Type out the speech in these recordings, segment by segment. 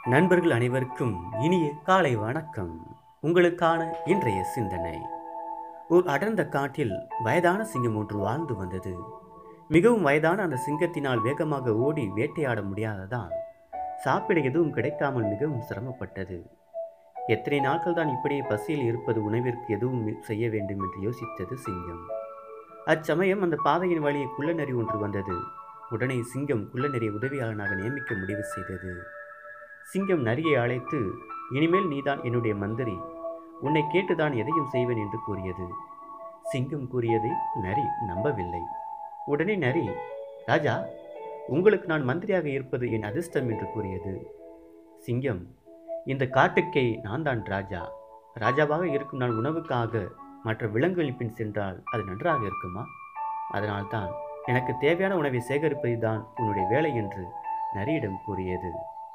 நண்பர்கள் அனைவருக்கும் இனிய காலை வணக்கம் உங்களுக்கான இன்றைய சிந்தனை ஒரு அடர்ந்த காட்டில் வயதான சிங்கம் ஒன்று வாழ்ந்து வந்தது மிகவும் வயதான அந்த சிங்கத்தினால் வேகமாக ஓடி வேட்டையாட முடியாததால் சாப்பிட எதுவும் கிடைக்காமல் மிகவும் சிரமப்பட்டது எத்தனை நாட்கள் தான் இப்படியே பசியில் இருப்பது உணவிற்கு எதுவும் செய்ய வேண்டும் என்று யோசித்தது சிங்கம் அச்சமயம் அந்த பாதையின் வழியே குள்ளநரி ஒன்று வந்தது உடனே சிங்கம் குள்ளநரியை உதவியாளனாக நியமிக்க முடிவு செய்தது சிங்கம் நரியை அழைத்து இனிமேல் நீதான் என்னுடைய மந்திரி உன்னை கேட்டுதான் எதையும் செய்வேன் என்று கூறியது சிங்கம் கூறியதை நரி நம்பவில்லை உடனே நரி ராஜா உங்களுக்கு நான் மந்திரியாக இருப்பது என் அதிர்ஷ்டம் என்று கூறியது சிங்கம் இந்த காட்டுக்கே நான் தான் ராஜா ராஜாவாக இருக்கும் நான் உணவுக்காக மற்ற விலங்குகளின் பின் சென்றால் அது நன்றாக இருக்குமா அதனால்தான் எனக்கு தேவையான உணவை சேகரிப்பது தான் உன்னுடைய வேலை என்று நரியிடம் கூறியது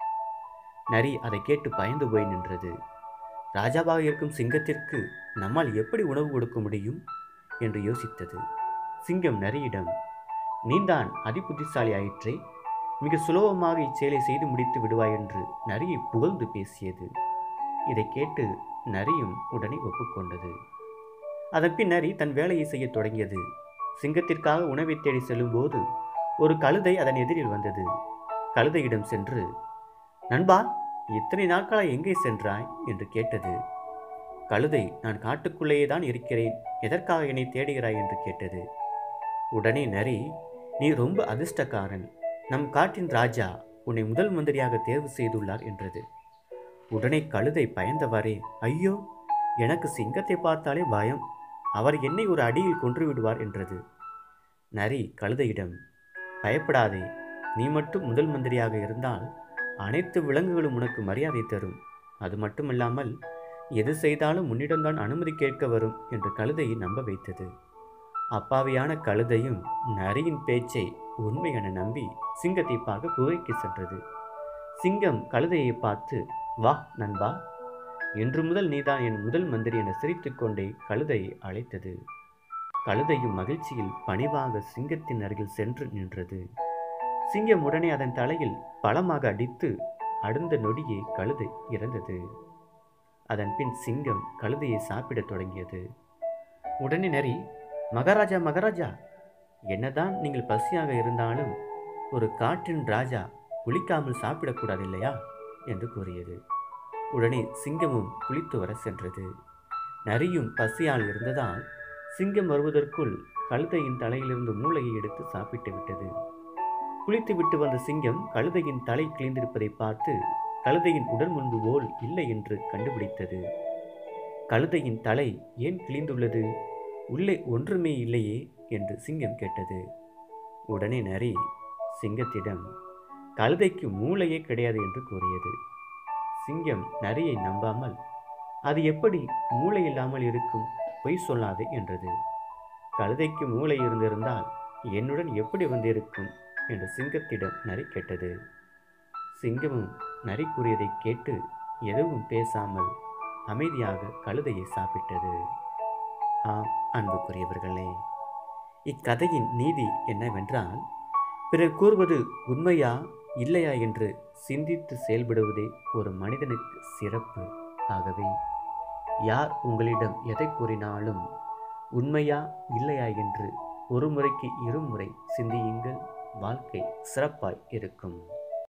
நரி அதை கேட்டு பயந்து போய் நின்றது ராஜாவாக இருக்கும் சிங்கத்திற்கு நம்மால் எப்படி உணவு கொடுக்க முடியும் என்று யோசித்தது சிங்கம் நரியிடம் நீந்தான் அதிபுத்திசாலி ஆயிற்றே மிக சுலபமாக இச்செயலை செய்து முடித்து விடுவாய் என்று நரியை புகழ்ந்து பேசியது இதை கேட்டு நரியும் உடனே ஒப்புக்கொண்டது அதன்பின் நரி தன் வேலையை செய்யத் தொடங்கியது சிங்கத்திற்காக உணவை தேடி செல்லும்போது ஒரு கழுதை அதன் எதிரில் வந்தது கழுதையிடம் சென்று நண்பா இத்தனை நாட்களாக எங்கே சென்றாய் என்று கேட்டது கழுதை நான் காட்டுக்குள்ளேயே தான் இருக்கிறேன் எதற்காக என்னை தேடுகிறாய் என்று கேட்டது உடனே நரி நீ ரொம்ப அதிர்ஷ்டக்காரன் நம் காட்டின் ராஜா உன்னை முதல் மந்திரியாக தேர்வு செய்துள்ளார் என்றது உடனே கழுதை பயந்தவாறே ஐயோ எனக்கு சிங்கத்தை பார்த்தாலே பயம் அவர் என்னை ஒரு அடியில் கொன்று விடுவார் என்றது நரி கழுதையிடம் பயப்படாதே நீ மட்டும் முதல் மந்திரியாக இருந்தால் அனைத்து விலங்குகளும் உனக்கு மரியாதை தரும் அது மட்டுமல்லாமல் எது செய்தாலும் உன்னிடம்தான் அனுமதி கேட்க வரும் என்று கழுதையை நம்ப வைத்தது அப்பாவியான கழுதையும் நரியின் பேச்சை உண்மை என நம்பி சிங்கத்தை பார்க்க குகைக்கு சென்றது சிங்கம் கழுதையை பார்த்து வா நண்பா இன்று முதல் நீதான் என் முதல் மந்திரி என சிரித்துக்கொண்டே கழுதையை அழைத்தது கழுதையும் மகிழ்ச்சியில் பணிவாக சிங்கத்தின் அருகில் சென்று நின்றது சிங்கம் உடனே அதன் தலையில் பலமாக அடித்து அடுத்த நொடியே கழுதை இறந்தது அதன் பின் சிங்கம் கழுதையை சாப்பிடத் தொடங்கியது உடனே நரி மகாராஜா மகாராஜா என்னதான் நீங்கள் பசியாக இருந்தாலும் ஒரு காட்டின் ராஜா குளிக்காமல் சாப்பிடக்கூடாது இல்லையா என்று கூறியது உடனே சிங்கமும் குளித்து வர சென்றது நரியும் பசியால் இருந்ததால் சிங்கம் வருவதற்குள் கழுதையின் தலையிலிருந்து மூளையை எடுத்து சாப்பிட்டு விட்டது குளித்து விட்டு வந்த சிங்கம் கழுதையின் தலை கிழிந்திருப்பதை பார்த்து கழுதையின் உடல் முன்பு போல் இல்லை என்று கண்டுபிடித்தது கழுதையின் தலை ஏன் கிழிந்துள்ளது உள்ளே ஒன்றுமே இல்லையே என்று சிங்கம் கேட்டது உடனே நரி சிங்கத்திடம் கழுதைக்கு மூளையே கிடையாது என்று கூறியது சிங்கம் நரியை நம்பாமல் அது எப்படி மூளை இல்லாமல் இருக்கும் பொய் சொல்லாதே என்றது கழுதைக்கு மூளை இருந்திருந்தால் என்னுடன் எப்படி வந்திருக்கும் என்று சிங்கத்திடம் நரி கேட்டது சிங்கமும் நரி கூறியதை கேட்டு எதுவும் பேசாமல் அமைதியாக கழுதையை சாப்பிட்டது ஆம் அன்புக்குரியவர்களே இக்கதையின் நீதி என்னவென்றால் பிறர் கூறுவது உண்மையா இல்லையா என்று சிந்தித்து செயல்படுவதே ஒரு மனிதனுக்கு சிறப்பு ஆகவே யார் உங்களிடம் எதை கூறினாலும் உண்மையா இல்லையா என்று ஒரு முறைக்கு இருமுறை சிந்தியுங்கள் வாழ்க்கை சிறப்பாய் இருக்கும்